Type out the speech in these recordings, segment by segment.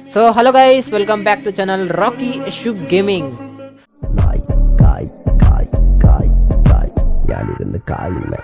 So hello guys welcome back to channel Rocky shoe gaming Kai, Kai, Kai, Kai, Kai. ഞാനിരുന്ന് കായില്ല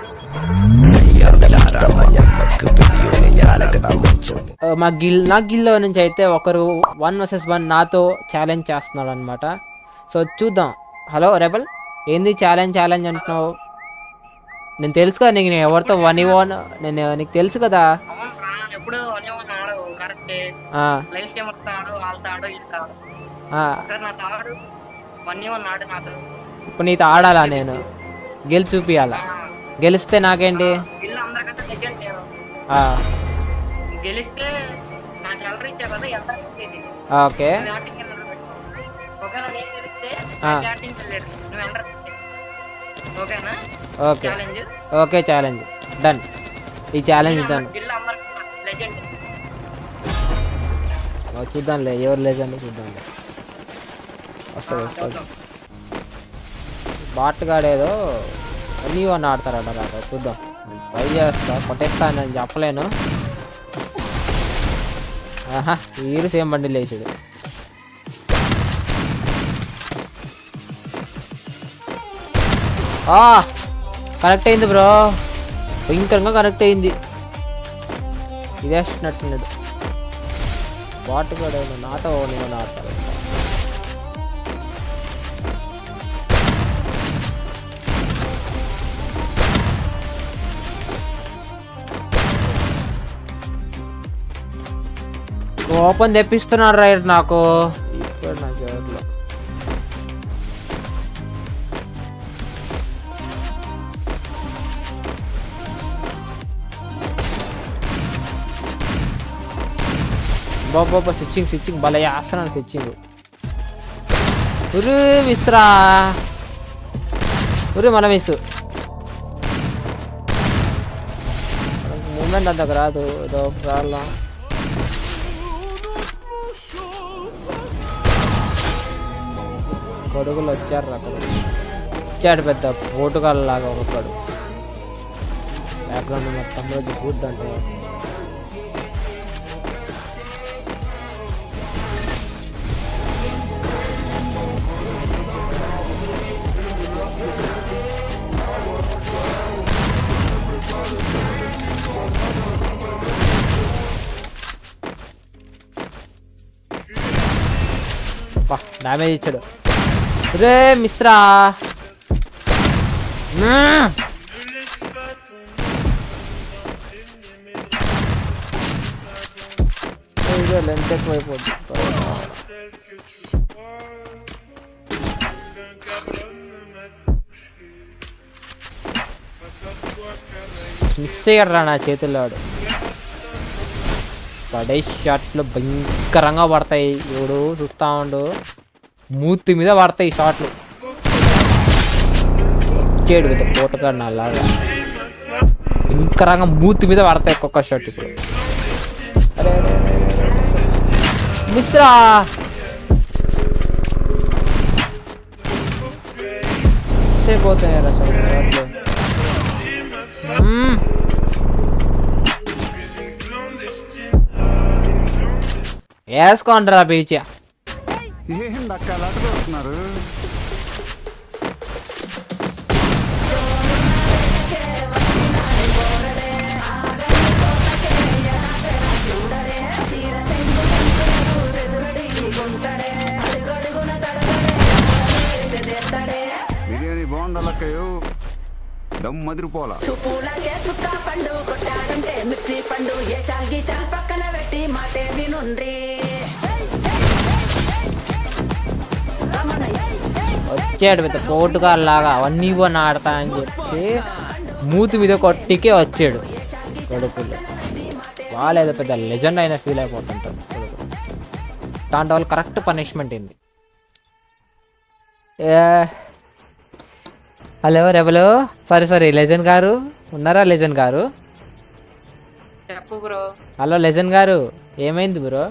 మా guild నా గిల్లో నుంచి అయితే ఒకరు వన్ వర్సెస్ వన్ నాతో ఛాలెంజ్ చేస్తున్నాడు అనమాట సో చూద్దాం హలో రెబల్ ఏంది ఛాలెంజ్ ఛాలెంజ్ అంటున్నావు నేను తెలుసు కదా నీకు నేను ఎవరితో వన్ వన్ నేను నీకు తెలుసు కదా అవును రా, ఎప్పుడు అనేవాడిని ఆడు కరెక్టే ఆ, లైఫ్ టైమర్స్ ఆడు వాళ్ళతో ఆడు వీళ్ళతో ఆడు ఆ, ఇక్కడ నాతో ఆడు వన్ వన్ ఆడు నాతో ఇప్పుడు నీతో ఆడాలా నేను గెలిచి చూపియాలా గెలిస్తే నాకేంటి ఇల్లు అందరికంటే లెజెండ్ నేను ఆ, గెలిస్తే నాకు ఎల్లరి ఇచ్చా కదా ఎల్లరి ఇచ్చేది ఆ, ఓకే నువ్వు బ్యాటింగ్ వెళ్ళాడు ఒకవేళ నేను గెలిస్తే ఆ. బ్యాటింగ్ వెళ్ళాడు నువ్వు ఎల్లరి ఇచ్చేసి ఓకేనా okay challenge okay challenge done ఈ ఛాలెంజ్ డన్ ఇల్లు అందరికి లెజెండ్ చూద్దాంలే ఎవరు లేదండి చూద్దాంలే వస్తుంది వస్తుంది బాట్గాడేదో అన్నీ వన్ ఆడతారట రాక చూద్దాం ట్రై చేస్తా కొట్టేస్తా అని నేను చెప్పలేను ఆహా వీరు సేమ్ బండి లేచాడు కనెక్ట్ అయింది బ్రో భయంకరంగా కనెక్ట్ అయింది ఇదేస్తున్నట్టున్నాడు బాట్ కూడా ఏమో నాతో నేను ఆడతారు కోపం తెప్పిస్తున్నారు రైట్ నాకు ఇప్పుడు నా జోరులో బాబా స్విచ్చింగ్ స్విచ్చింగ్ భలే చేస్తున్నాను స్విచ్చింగ్ ఉరు విస్రా ఉరు మన మిస్ మూమెంట్ అంతకు రాదు ఏదో ప్రాబ్లం కొడుకులు వచ్చారు అక్కడ వచ్చాడు పెద్ద పోటుగాళ్ళ లాగా ఒకడు బ్యాక్గ్రౌండ్ మొత్తం రోజు గుడ్ అంటే డ్యామేజ్ ఇచ్చాడు రే మిశ్రా మ్మ్. ఏ, ఇదే లెంత్ ఎక్కువైపోద్ది మిస్ అయ్యాడు నా చేతుల్లో వాడు పడే షాట్లు భయంకరంగా పడతాయి ఎవడు చూస్తా ఉండు మూతి మీద పడతాయి ఈ షాట్లు వచ్చేడు విత్ పోటగాడు నా లాగా భయంకరంగా మూతి మీద పడతాయి ఒక్కొక్క షాట్ ఇప్పుడు అరే అరే, అరే, అరే, అరే. మిస్రా మిస్ అయిపోతున్నాయి రా అసలు షాట్లు మ్మ్. వేసుకోండిరా బీచ్ ఏందక్క అలాంటి చూస్తున్నారు బిర్యానీ బాగుండాలక్కయ్యో దమ్ మదిరిపోలా పూలకే చుక్క పండు కొట్టాడంటే మిర్చి పండు ఏ చాల్ గీసాల్ పక్కన పెట్టి మాటే వినుండ్రి వచ్చాడు పెద్ద పోటుగాడు లాగా అవన్నీ కొన్ని ఆడతా అని చెప్పి మూతి మీద కొట్టికే వచ్చాడు కొడుకులు వాళ్ళేదో పెద్ద లెజెండ్ అయినా ఫీల్ అయిపోతుంటారు కొడుకులు దాంట్లో వాళ్ళు కరెక్ట్ పనిష్మెంట్ ఏంది hello rebel sorry sorry legend గారు ఉన్నారా లెజెండ్ గారు చెప్పు బ్రో హలో లెజెండ్ గారు ఏమైంది బ్రో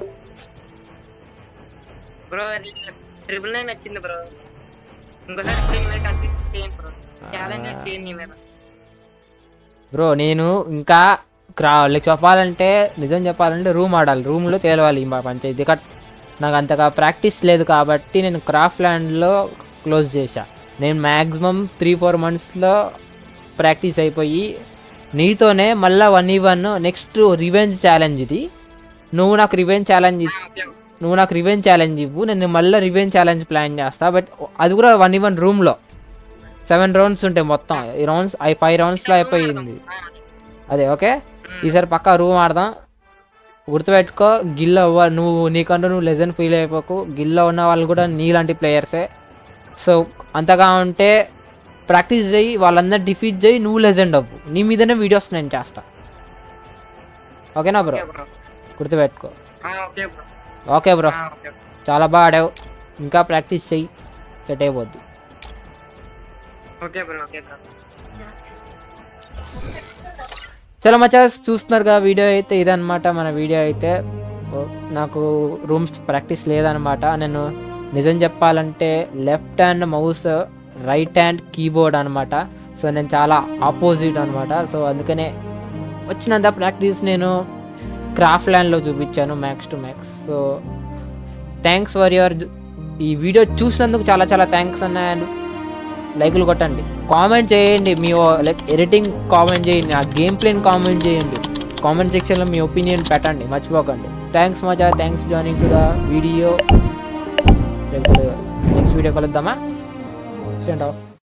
బ్రో ట్రిపుల్ నైన్ వచ్చింది బ్రో ఇంకోసారి ఇప్పుడు నీ మీద కంటిన్యూ చేయండి బ్రో ఛాలెంజెస్ చేయండి నీ మీద బ్రో నేను ఇంకా క్రా వాళ్ళకి చెప్పాలంటే నిజం చెప్పాలంటే రూమ్ ఆడాలి రూమ్లో తేలవాలి మా పంచాయతీ కట్ నాకు అంతగా ప్రాక్టీస్ లేదు కాబట్టి నేను క్రాఫ్ట్ ల్యాండ్లో క్లోజ్ చేశా నేను మ్యాక్సిమం త్రీ ఫోర్ మంత్స్లో ప్రాక్టీస్ అయిపోయి నీతోనే మళ్ళీ వన్ ఈ వన్ నెక్స్ట్ రివెంజ్ ఛాలెంజ్ ఇది నువ్వు నాకు రివెంజ్ ఛాలెంజ్ ఇచ్చి నువ్వు నాకు రివెంజ్ ఛాలెంజ్ ఇవ్వు నేను మళ్ళీ రివెంజ్ ఛాలెంజ్ ప్లాన్ చేస్తా బట్ అది కూడా వన్ ఈ వన్ రూమ్లో సెవెన్ రౌండ్స్ ఉంటాయి మొత్తం ఈ రౌండ్స్ అవి ఫైవ్ రౌండ్స్లో అయిపోయింది అదే ఓకే ఈసారి పక్కా రూమ్ ఆడదాం గుర్తుపెట్టుకో గిల్లో అవ్వ నువ్వు నీకంటూ నువ్వు లెజెండ్ ఫీల్ అయిపోకు గిల్లో ఉన్న వాళ్ళు కూడా నీలాంటి ప్లేయర్సే సో అంతగా ఉంటే ప్రాక్టీస్ చేయి వాళ్ళందరూ డిఫీట్ చేయి నువ్వు లెజెండ్ అవ్వు నీ మీదనే వీడియోస్ నేను చేస్తా ఓకేనా బ్రో ఓకే బ్రో గుర్తుపెట్టుకో ఆ, ఓకే బ్రో ఓకే బ్రో ఆ, ఓకే బ్రో. చాలా బాగా ఆడావు ఇంకా ప్రాక్టీస్ చెయ్యి సెట్ అయిపోద్ది ఓకే బ్రో ఓకే బ్రో చలో మచాస్ చూస్తున్నారుగా వీడియో అయితే ఇదన్నమాట మన వీడియో అయితే ఓ, నాకు రూమ్స్ ప్రాక్టీస్ లేదనమాట నేను నిజం చెప్పాలంటే left hand mouse right hand keyboard అనమాట సో నేను చాలా ఆపోజిట్ అనమాట సో అందుకనే వచ్చినంత ప్రాక్టీస్ నేను క్రాఫ్ట్ ల్యాండ్లో చూపించాను max to max so thanks for your ఈ వీడియో చూసినందుకు చాలా చాలా థ్యాంక్స్ అన్న అండ్ లైకులు కొట్టండి కామెంట్ చేయండి మీ లైక్ ఎడిటింగ్ కామెంట్ చేయండి ఆ గేమ్ ప్లేన్ కామెంట్ చేయండి కామెంట్ సెక్షన్లో మీ ఒపీనియన్ పెట్టండి మర్చిపోకండి థ్యాంక్స్ మచా thanks joining to the video next video కలుద్దామా సెండ్ ఆఫ్